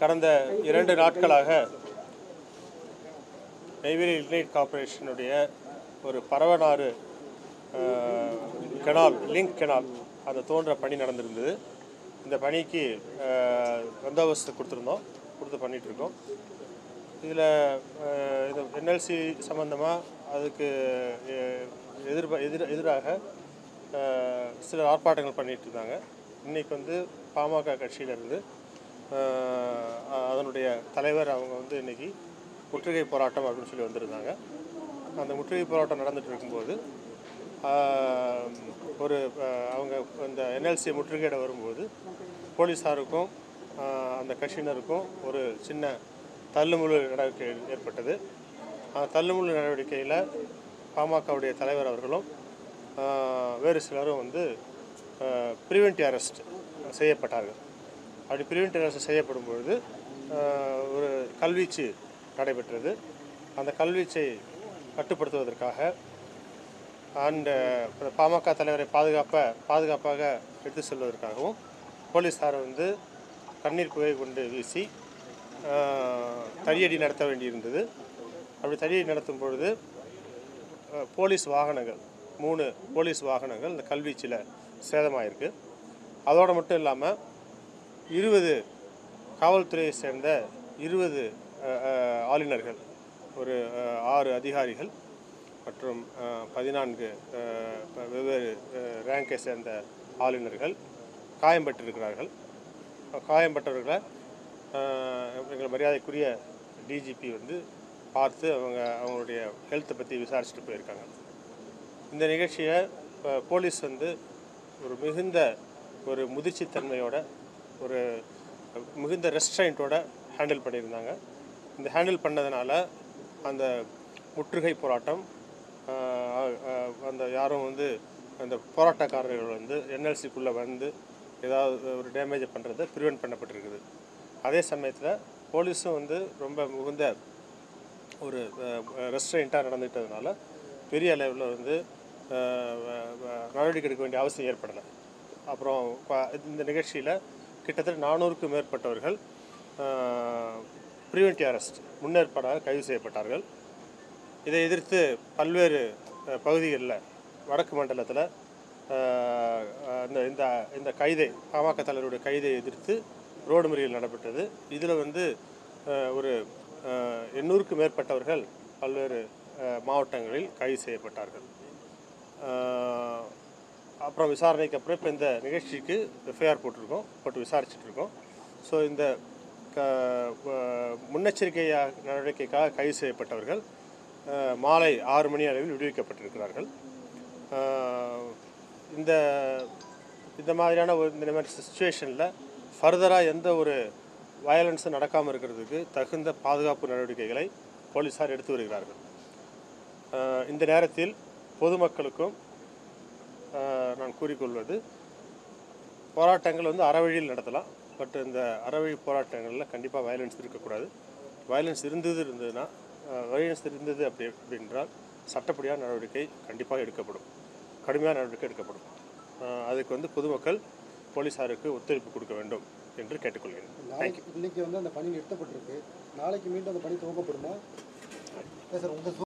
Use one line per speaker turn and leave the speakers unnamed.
கடந்த இரண்டு நாட்களாக நெய்வேலி லிக்னைட் கார்ப்பரேஷனுடைய ஒரு Paravanar uh, canal link canal அந்த தோன்ற பணி நடந்திருந்தது இந்த பணிக்கு அஹ், பந்தோபஸ்து கொடுத்துருந்தோம் கொடுத்து பண்ணிட்டு இருக்கோம் இதில் இது என்எல்சி சம்மந்தமாக அதுக்கு அஹ், எதிர்ப எதிர் எதிராக அஹ், சில ஆர்ப்பாட்டங்கள் பண்ணிட்டு இருந்தாங்க இன்னைக்கு வந்து பாமக கட்சியிலேருந்து அதனுடைய தலைவர் அவங்க வந்து இன்னைக்கு முற்றுகை போராட்டம் அப்படின்னு சொல்லி வந்திருந்தாங்க அந்த முற்றுகை போராட்டம் நடந்துட்டு இருக்கும்போது ஆஹ், ஒரு அஹ், அவங்க இந்த என்எல்சி முற்றுகையிட வரும்போது போலீஸாருக்கும் ஆஹ், அந்த கட்சியினருக்கும் ஒரு சின்ன தள்ளுமுழு நடவடிக்கை ஏற்பட்டது அந்த தள்ளுமுழு நடவடிக்கையில் பாமகவுடைய தலைவர் அவர்களும் ஆஹ், வேறு சிலரும் வந்து ப்ரிவென்டிவ் அரெஸ்ட் செய்யப்பட்டார்கள் அப்படி ப்ரிவென்டிவ் அரெஸ்ட் செய்யப்படும் பொழுது ஆஹ், ஒரு கல்வீச்சு நடைபெற்றது அந்த கல்வீச்சை கட்டுப்படுத்துவதற்காக அண்ட் பாமக தலைவரை பாதுகாப்ப பாதுகாப்பாக எடுத்து செல்வதற்காகவும் போலீஸார் வந்து கண்ணீர் புகை கொண்டு வீசி ஆஹ், தடியடி நடத்த வேண்டியிருந்தது அப்படி தடியடி நடத்தும் பொழுது அஹ், போலீஸ் வாகனங்கள் மூணு போலீஸ் வாகனங்கள் இந்த கல்வீச்சில் சேதமாயிருக்கு அதோடு மட்டும் இல்லாமல் இருபது காவல்துறையை சேர்ந்த இருபது அஹ், அஹ், ஆளுநர்கள் ஒரு அஹ், ஆறு அதிகாரிகள் மற்றும் அஹ், பதினான்கு அஹ், ப- வெவ்வேறு அஹ், ரேங்கை சேர்ந்த ஆளுநர்கள் காயம்பட்டிருக்கிறார்கள் காயம்பட்டவர்களை அஹ், எங்கள் மரியாதைக்குரிய டிஜிபி வந்து பார்த்து அவங்க அவங்களுடைய ஹெல்த்தை பற்றி விசாரிச்சுட்டு போயிருக்காங்க இந்த நிகழ்ச்சியை அஹ், போலீஸ் வந்து ஒரு மிகுந்த ஒரு முதிர்ச்சித்தன்மையோட ஒரு மிகுந்த ரெஸ்ட்ரைண்ட்டோட ஹேண்டில் பண்ணியிருந்தாங்க இந்த ஹேண்டில் பண்ணதுனால அந்த முற்றுகை போராட்டம் அஹ், அஹ், அந்த யாரும் வந்து அந்த போராட்டக்காரர்கள் வந்து என்எல்சிக்குள்ளே வந்து ஏதாவது ஒரு டேமேஜை பண்ணுறதை ப்ரிவெண்ட் பண்ணப்பட்டிருக்குது அதே சமயத்தில் போலீஸும் வந்து ரொம்ப மிகுந்த ஒரு ரெஸ்ட்ரெயின்ட்டாக நடந்துக்கிட்டதுனால பெரிய அளவில் வந்து அஹ், வ- வ- நடவடிக்கை எடுக்க வேண்டிய அவசியம் ஏற்படலை அப்புறம் ப- இந்த நிகழ்ச்சியில் கிட்டத்தட்ட நானூறுக்கும் மேற்பட்டவர்கள் ப்ரிவென்டிவ் அரெஸ்ட் முன்னேற்பாடாக கைது செய்யப்பட்டார்கள் இதை எதிர்த்து பல்வேறு அஹ், பகுதிகளில் வடக்கு மண்டலத்தில் இந்த இந்த இந்த கைதை பாமக தலைவருடைய கைதை எதிர்த்து ரோடு மறியல் நடைபெற்றது இதில் வந்து அஹ், ஒரு அஹ், எண்ணூறுக்கும் மேற்பட்டவர்கள் பல்வேறு அஹ், மாவட்டங்களில் கைது செய்யப்பட்டார்கள் அஹ், அப்புறம் விசாரணைக்கு அப்புறம் இப்போ இந்த நிகழ்ச்சிக்கு எஃப்ஐஆர் போட்டிருக்கோம் போட்டு விசாரிச்சுட்டு இருக்கோம் ஸோ இந்த க வ- முன்னெச்சரிக்கையாக நடவடிக்கைக்காக கைது செய்யப்பட்டவர்கள் அஹ், மாலை ஆறு மணி அளவில் விடுவிக்கப்பட்டிருக்கிறார்கள் அஹ், இந்த இந்த மாதிரியான ஒரு இந்த மாதிரி சுச்சுவேஷனில் ஃபர்தராக எந்த ஒரு வயலன்ஸும் நடக்காமல் இருக்கிறதுக்கு தகுந்த பாதுகாப்பு நடவடிக்கைகளை போலீஸார் எடுத்து வருகிறார்கள் அஹ், இந்த நேரத்தில் பொதுமக்களுக்கும் அஹ், நான் கூறிக்கொள்வது போராட்டங்கள் வந்து அறவழியில் நடத்தலாம் பட் இந்த அறவழி போராட்டங்களில் கண்டிப்பாக வயலன்ஸ் இருக்கக்கூடாது வயலன்ஸ் இருந்தது இருந்ததுன்னா வயலன்ஸ் இருந்தது அப்படி அப்படின்றால் சட்டப்படியான நடவடிக்கை கண்டிப்பாக எடுக்கப்படும் கடுமையான நடவடிக்கை எடுக்கப்படும் அஹ், அதுக்கு வந்து பொதுமக்கள் போலீஸாருக்கு ஒத்துழைப்பு கொடுக்க வேண்டும் என்று கேட்டுக்கொள்கிறேன்
நாளைக்கு இன்னைக்கு வந்து அந்த பணி நிறுத்தப்பட்டிருக்கு நாளைக்கு மீண்டும் அந்த பணி துவங்கப்படுமா இல்லை சார் உங்கள்